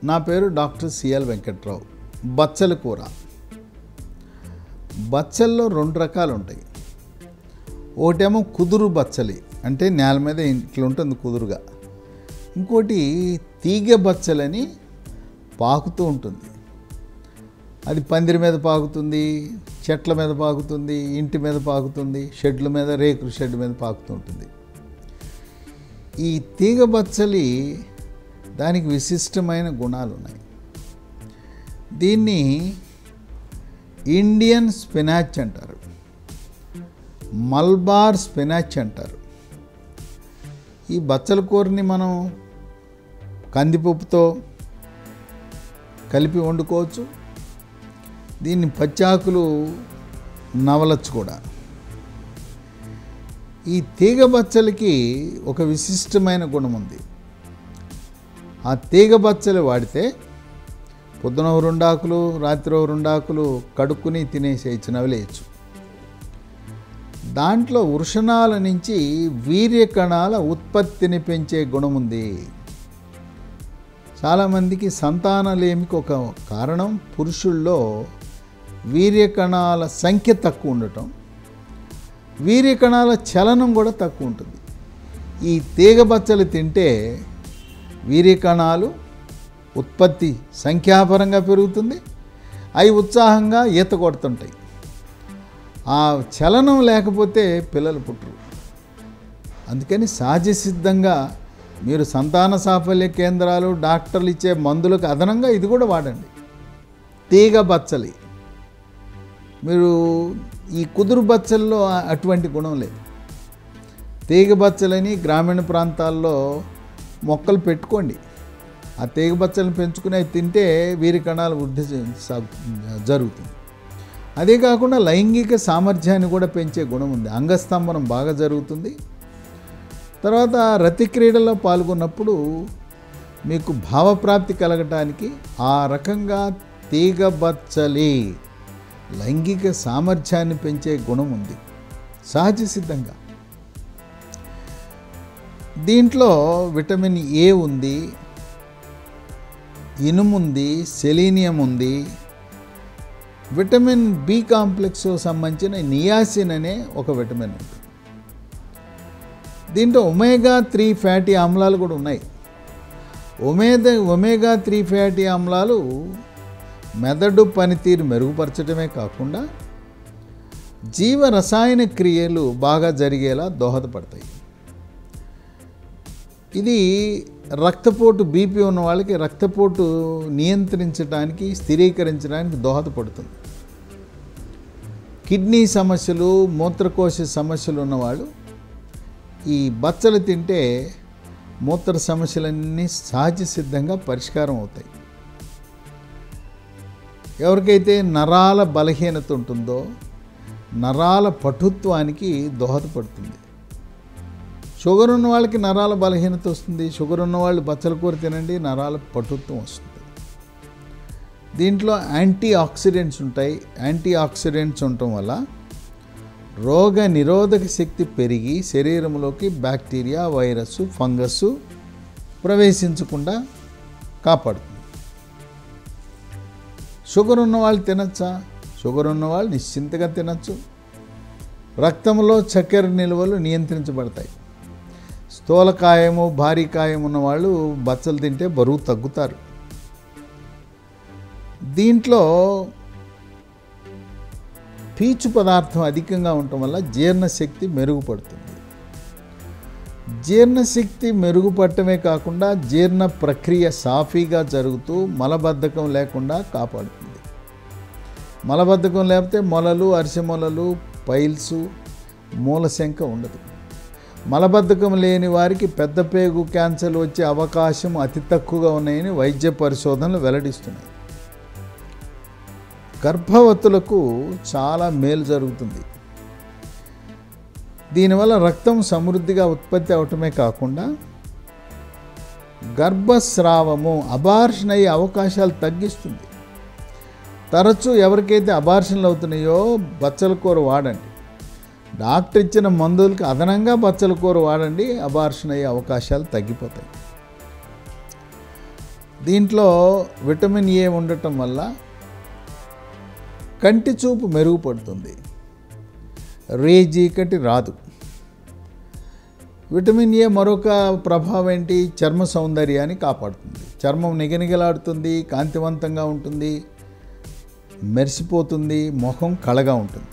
నా పేరు doctor CL Venkatrao బచ్చల కూర బచ్చల్లో రెండు రకాలు ఉంటాయి ఒకటేమో కుదురు బచ్చలి అంటే నేల మీద ఇట్లా ఉంటుంది కుదురుగా ఇంకోటి తీగ బచ్చలని పాకుతూ ఉంటుంది అది పందిరి మీద పాకుతుంది చెట్ల మీద పాకుతుంది ఇంటి మీద పాకుతుంది షెడ్ల మీద రేకుల షెడ్ మీద పాకుతూ ఉంటుంది ఈ తీగ బచ్చలి దానికి విశిష్టమైన గుణాలు ఉన్నాయి దీన్ని ఇండియన్ స్పినాచ్ అంటారు మల్బార్ స్పినాచ్ అంటారు ఈ బచ్చల కూరని మనం కందిపప్పుతో కలిపి వండుకోవచ్చు దీన్ని పచ్చాకులు నవలచ్చు కూడా ఈ తీగ బచ్చలకి ఒక విశిష్టమైన గుణం ఉంది ఆ తీగ బచ్చలు వాడితే పొద్దున ఓ రెండు ఆకులు రాత్రి ఓ రెండు ఆకులు కడుక్కుని తినేసేయచ్చు నవలేయచ్చు దాంట్లో వృషణాల నుంచి వీర్య కణాల ఉత్పత్తిని పెంచే గుణం ఉంది చాలామందికి సంతానలేమికి ఒక కారణం పురుషుల్లో వీర్య కణాల సంఖ్య తక్కువ ఉండటం వీర్య కణాల చలనం కూడా తక్కువ ఉంటుంది ఈ తీగ బచ్చలు తింటే వీర్య కణాలు ఉత్పత్తి సంఖ్యాపరంగా పెరుగుతుంది అవి ఉత్సాహంగా ఈత కొడుతుంటాయి ఆ చలనం లేకపోతే పిల్లలు పుట్టరు అందుకని సహజ సిద్ధంగా మీరు సంతాన సాఫల్య కేంద్రాలు డాక్టర్లు ఇచ్చే మందులకు అదనంగా ఇది కూడా వాడండి తీగ బచ్చలి మీరు ఈ కుదురు బచ్చల్లో అటువంటి గుణం లేదు తీగ బచ్చలని గ్రామీణ ప్రాంతాల్లో మొక్కలు పెట్టుకోండి ఆ తీగ బచ్చలను పెంచుకుని అవి తింటే వీరి కణాలు వృద్ధి సాగు- జరుగుతుంది అదే కాకుండా లైంగిక సామర్థ్యాన్ని కూడా పెంచే గుణం ఉంది అంగస్తంభనం బాగా జరుగుతుంది తర్వాత రతి క్రీడల్లో పాల్గొన్నప్పుడు మీకు భావప్రాప్తి కలగటానికి ఆ రకంగా తీగ బచ్చలి లైంగిక సామర్థ్యాన్ని పెంచే గుణం ఉంది సహజ సిద్ధంగా దీంట్లో విటమిన్ ఏ ఉంది ఇనుము ఉంది సెలీనియం ఉంది విటమిన్ బి కాంప్లెక్స్ సంబంధించిన నియాసిన్ అనే ఒక విటమిన్ ఉంది దీంట్లో ఒమేగా త్రీ ఫ్యాటీ ఆమ్లాలు కూడా ఉన్నాయి ఒమేద ఒమేగా త్రీ ఫ్యాటీ ఆమ్లాలు మెదడు పనితీరు మెరుగుపరచడమే కాకుండా జీవ రసాయన క్రియలు బాగా జరిగేలా దోహదపడతాయి ఇది రక్తపోటు బీపీ ఉన్న వాళ్ళకి రక్తపోటు నియంత్రించడానికి స్థిరీకరించడానికి దోహదపడుతుంది కిడ్నీ సమస్యలు మూత్రకోశ సమస్యలు ఉన్నవాళ్ళు ఈ బచ్చలు తింటే మూత్ర సమస్యలన్నీ సహజ సిద్ధంగా పరిష్కారం అవుతాయి ఎవరికైతే నరాల బలహీనత ఉంటుందో నరాల పటుత్వానికి దోహదపడుతుంది షుగర్ ఉన్న వాళ్ళకి నరాల బలహీనత వస్తుంది షుగర్ ఉన్న వాళ్ళు బచ్చల కూర తినండి నరాల పటుత్వం వస్తుంది దీంట్లో యాంటీ ఆక్సిడెంట్స్ ఉంటాయి యాంటీ ఆక్సిడెంట్స్ ఉండటం వల్ల రోగ నిరోధక శక్తి పెరిగి శరీరంలోకి బ్యాక్టీరియా వైరస్ ఫంగస్ ప్రవేశించకుండా కాపాడుతుంది షుగర్ ఉన్న వాళ్ళు తినచ్చా షుగర్ ఉన్న వాళ్ళు నిశ్చింతగా తినచ్చు రక్తంలో చక్కెర నిల్వలు నియంత్రించబడతాయి స్థూలకాయము భారీ కాయం ఉన్న వాళ్ళు బచ్చలు తింటే బరువు తగ్గుతారు దీంట్లో పీచు పదార్థం అధికంగా ఉండటం వల్ల జీర్ణశక్తి మెరుగుపడుతుంది జీర్ణశక్తి మెరుగుపడటమే కాకుండా జీర్ణ ప్రక్రియ సాఫీగా జరుగుతూ మలబద్ధకం లేకుండా కాపాడుతుంది మలబద్ధకం లేకపోతే మొలలు అరిసెమొలలు పైల్స్ మూలశంక ఉండదు మలబద్ధకం లేని వారికి పెద్ద పేగు క్యాన్సర్ వచ్చే అవకాశం అతి తక్కువగా ఉన్నాయని వైద్య పరిశోధనలు వెల్లడిస్తున్నాయి గర్భవతులకు చాలా మేలు జరుగుతుంది దీనివల్ల రక్తం సమృద్ధిగా ఉత్పత్తి అవటమే కాకుండా గర్భస్రావము అబార్షన్ అయ్యే అవకాశాలు తగ్గిస్తుంది తరచూ ఎవరికైతే అబార్షన్లు అవుతున్నాయో బచ్చల కూర వాడండి డాక్టర్ ఇచ్చిన మందులకి అదనంగా బచ్చల కూర వాడండి అబార్షన్ అయ్యే అవకాశాలు తగ్గిపోతాయి దీంట్లో విటమిన్ ఏ ఉండటం వల్ల కంటి చూపు మెరుగుపడుతుంది రేజీకటి రాదు విటమిన్ ఏ మరొక ప్రభావం ఏంటి చర్మ సౌందర్యాన్ని కాపాడుతుంది చర్మం నిగనిగలాడుతుంది కాంతివంతంగా ఉంటుంది మెరిసిపోతుంది ముఖం కళగా ఉంటుంది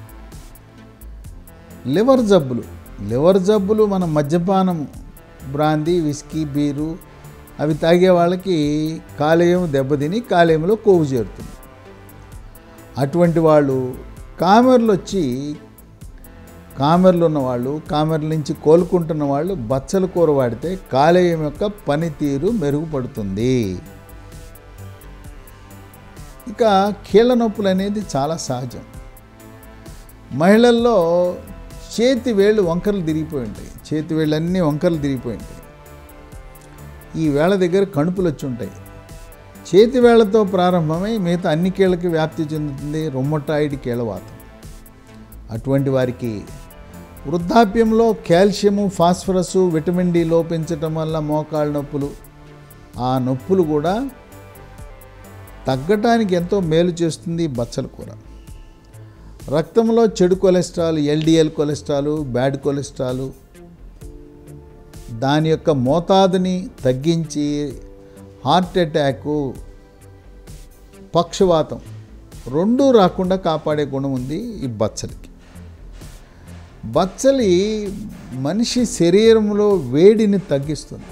లివర్ జబ్బులు లివర్ జబ్బులు మన మద్యపానం బ్రాందీ విస్కీ బీరు అవి తాగే వాళ్ళకి కాలేయం దెబ్బతిని కాలేయంలో కొవ్వు చేరుతుంది అటువంటి వాళ్ళు కామెర్లు వచ్చి కామెర్లు ఉన్నవాళ్ళు కామెర్ల నుంచి కోలుకుంటున్న వాళ్ళు బచ్చల కూర వాడితే కాలేయం యొక్క పనితీరు మెరుగుపడుతుంది ఇక కీళ్ళ నొప్పులు అనేది చాలా సహజం మహిళల్లో చేతి వేళ్ళు వంకరలు తిరిగిపోయి ఉంటాయి చేతి వేళ్ళు అన్నీ వంకరలు తిరిగిపోయి ఉంటాయి ఈ వేళ దగ్గర కణుపులు వచ్చి ఉంటాయి చేతి వేళ్లతో ప్రారంభమై మిగతా అన్ని కీళ్ళకి వ్యాప్తి చెందుతుంది రొమ్మటాయిడ్ కీళ్ళవాతం అటువంటి వారికి వృద్ధాప్యంలో కాల్షియము ఫాస్ఫరస్ విటమిన్ డి లోపించటం వల్ల మోకాళ్ళ నొప్పులు ఆ నొప్పులు కూడా తగ్గటానికి ఎంతో మేలు చేస్తుంది బచ్చల కూర రక్తంలో చెడు cholesterol LDL cholesterol bad cholesterol దాని యొక్క మోతాదుని తగ్గించి హార్ట్ అటాకు పక్షవాతం రెండూ రాకుండా కాపాడే గుణం ఉంది ఈ బచ్చలికి బచ్చలి మనిషి శరీరంలో వేడిని తగ్గిస్తుంది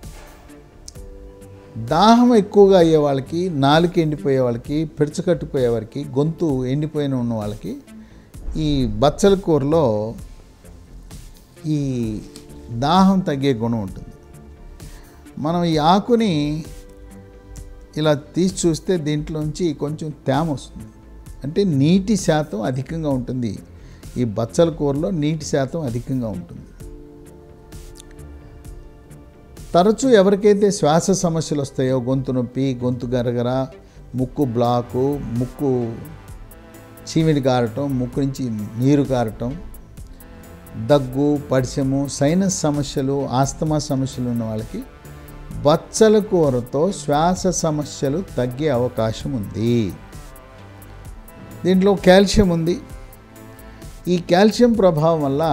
దాహం ఎక్కువగా అయ్యే వాళ్ళకి నాలుక ఎండిపోయే వాళ్ళకి పిడచకట్టిపోయే వారికి గొంతు ఎండిపోయిన ఉన్న వాళ్ళకి ఈ బచ్చల కూరలో ఈ దాహం తగ్గే గుణం ఉంటుంది మనం ఈ ఆకుని ఇలా తీసి చూస్తే దీంట్లోంచి కొంచెం తేమ వస్తుంది అంటే నీటి శాతం అధికంగా ఉంటుంది ఈ బచ్చల కూరలో నీటి శాతం అధికంగా ఉంటుంది తరచూ ఎవరికైతే శ్వాస సమస్యలు వస్తాయో గొంతు నొప్పి గొంతు గరగర ముక్కు బ్లాకు ముక్కు చీమిడి కారటం ముక్కు నుంచి నీరు కారటం దగ్గు పడిసెము సైనస్ సమస్యలు ఆస్తమా సమస్యలు ఉన్న వాళ్ళకి బచ్చల కూరతో శ్వాస సమస్యలు తగ్గే అవకాశం ఉంది దీంట్లో కాల్షియం ఉంది ఈ కాల్షియం ప్రభావం వల్ల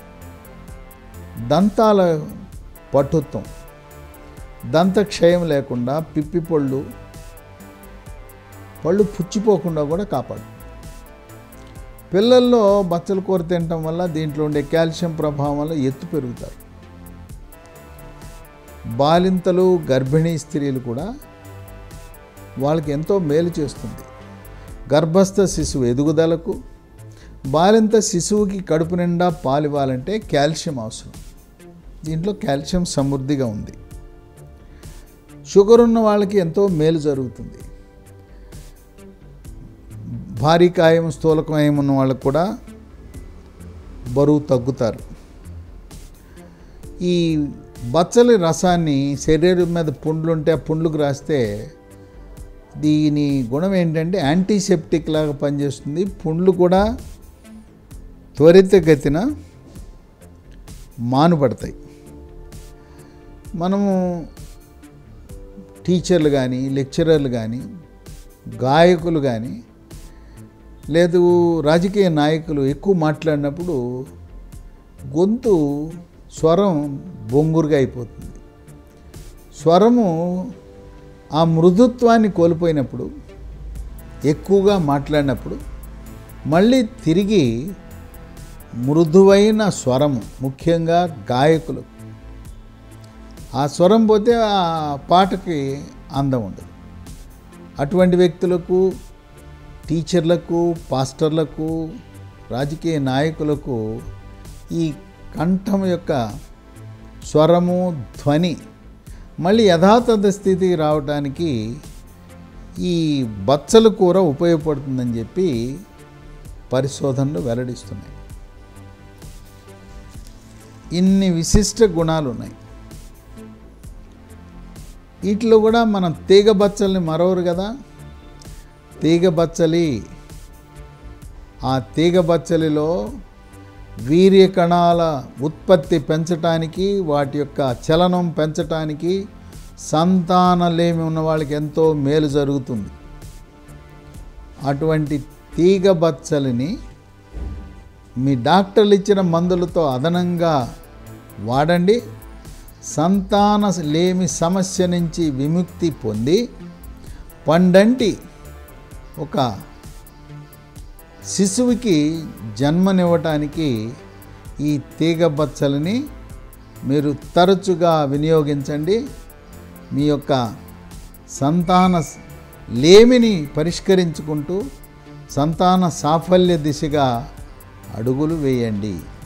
దంతాల పటుత్వం దంతక్షయం లేకుండా పిప్పి పళ్ళు పళ్ళు పుచ్చిపోకుండా కూడా కాపాడు పిల్లల్లో బచ్చల కూర తినటం వల్ల దీంట్లో ఉండే కాల్షియం ప్రభావం వల్ల ఎత్తు పెరుగుతారు బాలింతలు గర్భిణీ స్త్రీలు కూడా వాళ్ళకి ఎంతో మేలు చేస్తుంది గర్భస్థ శిశువు ఎదుగుదలకు బాలింత శిశువుకి కడుపు నిండా పాలు ఇవ్వాలంటే కాల్షియం అవసరం దీంట్లో కాల్షియం సమృద్ధిగా ఉంది షుగర్ ఉన్న వాళ్ళకి ఎంతో మేలు జరుగుతుంది భారీ కాయం స్థూలకాయం ఉన్న వాళ్ళకు కూడా బరువు తగ్గుతారు ఈ బచ్చలి రసాన్ని శరీరం మీద పుండ్లు ఉంటే ఆ పుండ్లకు రాస్తే దీని గుణం ఏంటంటే యాంటీసెప్టిక్ లాగా పనిచేస్తుంది పుండ్లు కూడా త్వరితగతిన మానుపడతాయి మనము టీచర్లు కానీ లెక్చరర్లు కానీ గాయకులు కానీ లేదు రాజకీయ నాయకులు ఎక్కువ మాట్లాడినప్పుడు గొంతు స్వరం బొంగురుగా అయిపోతుంది స్వరము ఆ మృదుత్వాన్ని కోల్పోయినప్పుడు ఎక్కువగా మాట్లాడినప్పుడు మళ్ళీ తిరిగి మృదువైన స్వరము ముఖ్యంగా గాయకులు ఆ స్వరం పోతే ఆ పాటకి అందం ఉండదు అటువంటి వ్యక్తులకు టీచర్లకు పాస్టర్లకు రాజకీయ నాయకులకు ఈ కంఠం యొక్క స్వరము ధ్వని మళ్ళీ యథాతథ స్థితికి రావడానికి ఈ బచ్చల కూర ఉపయోగపడుతుందని చెప్పి పరిశోధనలు వెల్లడిస్తున్నాయి ఇన్ని విశిష్ట గుణాలు ఉన్నాయి వీటిలో కూడా మనం తీగ బచ్చల్ని మరవరు కదా తీగ బచ్చలి ఆ తీగ బచ్చలిలో వీర్య కణాల ఉత్పత్తి పెంచటానికి వాటి యొక్క చలనం పెంచటానికి సంతానలేమి ఉన్న వాళ్ళకి ఎంతో మేలు జరుగుతుంది అటువంటి తీగ బచ్చలిని మీ డాక్టర్లు ఇచ్చిన మందులతో అదనంగా వాడండి సంతాన లేమి సమస్య నుంచి విముక్తి పొంది పండంటి ఒక శిశువుకి జన్మనివ్వటానికి ఈ తీగ బచ్చలని మీరు తరచుగా వినియోగించండి మీ యొక్క సంతాన స్- లేమిని పరిష్కరించుకుంటూ సంతాన సాఫల్య దిశగా అడుగులు వేయండి